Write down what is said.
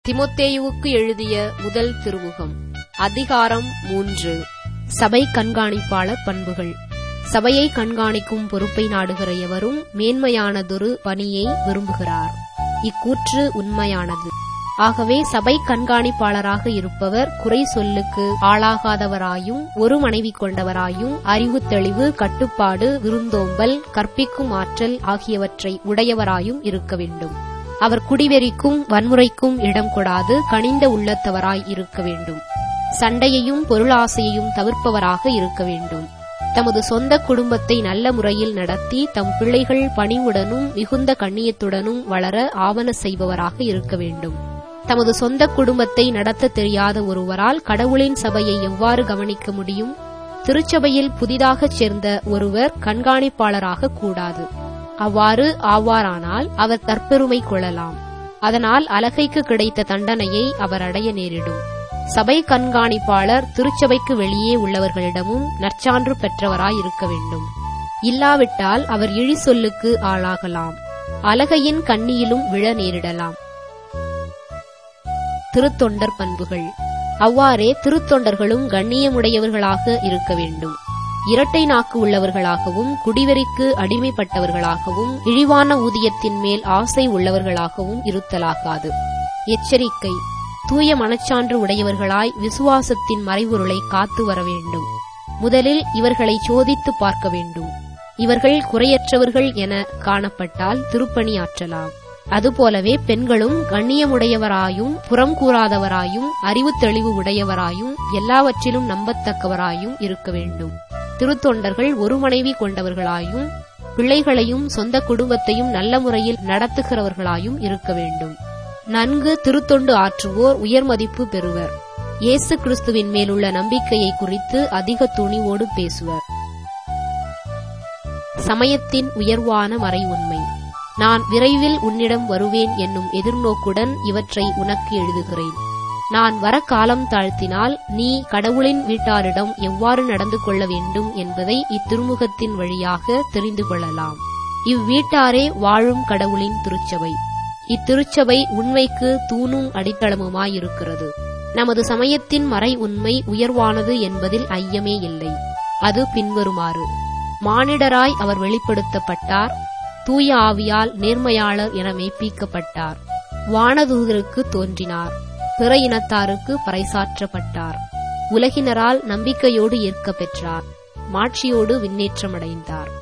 திமோத்தேயுவுக்கு எழுதிய முதல் திருமுகம் அதிகாரம் மூன்று சபை கண்காணிப்பாளர் பண்புகள் சபையை கண்காணிக்கும் பொறுப்பை நாடுகிற எவரும் மேன்மையானதொரு பணியை விரும்புகிறார் இக்கூற்று உண்மையானது ஆகவே சபை கண்காணிப்பாளராக இருப்பவர் குறை சொல்லுக்கு ஆளாகாதவராயும் ஒரு மனைவி கொண்டவராயும் அறிவு தெளிவு கட்டுப்பாடு விருந்தோம்பல் கற்பிக்கும் ஆற்றல் ஆகியவற்றை உடையவராயும் இருக்க வேண்டும் அவர் குடிவெறிக்கும் வன்முறைக்கும் இடம் கொடாது கனிந்த உள்ளத்தவராய் இருக்க வேண்டும் சண்டையையும் பொருளாசையையும் தவிர்ப்பவராக இருக்க வேண்டும் தமது சொந்த குடும்பத்தை நல்ல முறையில் நடத்தி தம் பிள்ளைகள் பணிவுடனும் மிகுந்த கண்ணியத்துடனும் வளர ஆவண செய்பவராக இருக்க வேண்டும் தமது சொந்த குடும்பத்தை நடத்த தெரியாத ஒருவரால் கடவுளின் சபையை எவ்வாறு கவனிக்க முடியும் திருச்சபையில் புதிதாகச் சேர்ந்த ஒருவர் கண்காணிப்பாளராக கூடாது அவ்வாறு ஆவாரானால் அவர் தற்பெருமை கொள்ளலாம் அதனால் அலகைக்கு கிடைத்த தண்டனையை அவர் அடைய நேரிடும் சபை கண்காணிப்பாளர் திருச்சபைக்கு வெளியே உள்ளவர்களிடமும் நற்சான்று பெற்றவராய் இருக்க வேண்டும் இல்லாவிட்டால் அவர் இழி சொல்லுக்கு ஆளாகலாம் அலகையின் கண்ணியிலும் விழ நேரிடலாம் திருத்தொண்டர் பண்புகள் அவ்வாறே திருத்தொண்டர்களும் கண்ணியமுடையவர்களாக இருக்க வேண்டும் இரட்டை நாக்கு உள்ளவர்களாகவும் குடிவெறிக்கு அடிமைப்பட்டவர்களாகவும் இழிவான ஊதியத்தின் மேல் ஆசை உள்ளவர்களாகவும் இருத்தலாகாது எச்சரிக்கை தூய மனச்சான்று உடையவர்களாய் விசுவாசத்தின் மறைபொருளை காத்து வர வேண்டும் முதலில் இவர்களை சோதித்து பார்க்க வேண்டும் இவர்கள் குறையற்றவர்கள் என காணப்பட்டால் திருப்பணியாற்றலாம் அதுபோலவே பெண்களும் கண்ணியமுடையவராயும் புறம் கூறாதவராயும் அறிவு தெளிவு உடையவராயும் எல்லாவற்றிலும் நம்பத்தக்கவராயும் இருக்க வேண்டும் திருத்தொண்டர்கள் ஒரு மனைவி கொண்டவர்களாயும் பிள்ளைகளையும் சொந்த குடும்பத்தையும் நல்ல முறையில் நடத்துகிறவர்களாயும் இருக்க வேண்டும் நன்கு திருத்தொண்டு ஆற்றுவோர் உயர் மதிப்பு பெறுவர் இயேசு கிறிஸ்துவின் மேலுள்ள நம்பிக்கையை குறித்து அதிக துணிவோடு பேசுவர் சமயத்தின் உயர்வான மறை உண்மை நான் விரைவில் உன்னிடம் வருவேன் என்னும் எதிர்நோக்குடன் இவற்றை உனக்கு எழுதுகிறேன் நான் வர காலம் தாழ்த்தினால் நீ கடவுளின் வீட்டாரிடம் எவ்வாறு நடந்து கொள்ள வேண்டும் என்பதை இத்திருமுகத்தின் வழியாக தெரிந்து கொள்ளலாம் இவ்வீட்டாரே வாழும் கடவுளின் திருச்சபை இத்திருச்சபை உண்மைக்கு தூணும் அடித்தளமுமாயிருக்கிறது நமது சமயத்தின் மறை உண்மை உயர்வானது என்பதில் ஐயமே இல்லை அது பின்வருமாறு மானிடராய் அவர் வெளிப்படுத்தப்பட்டார் தூய ஆவியால் நேர்மையாளர் என மெய்ப்பிக்கப்பட்டார் வானதூதருக்கு தோன்றினார் பிற இனத்தாருக்கு பறைசாற்றப்பட்டார் உலகினரால் நம்பிக்கையோடு ஏற்க பெற்றார் மாட்சியோடு விண்ணேற்றமடைந்தார்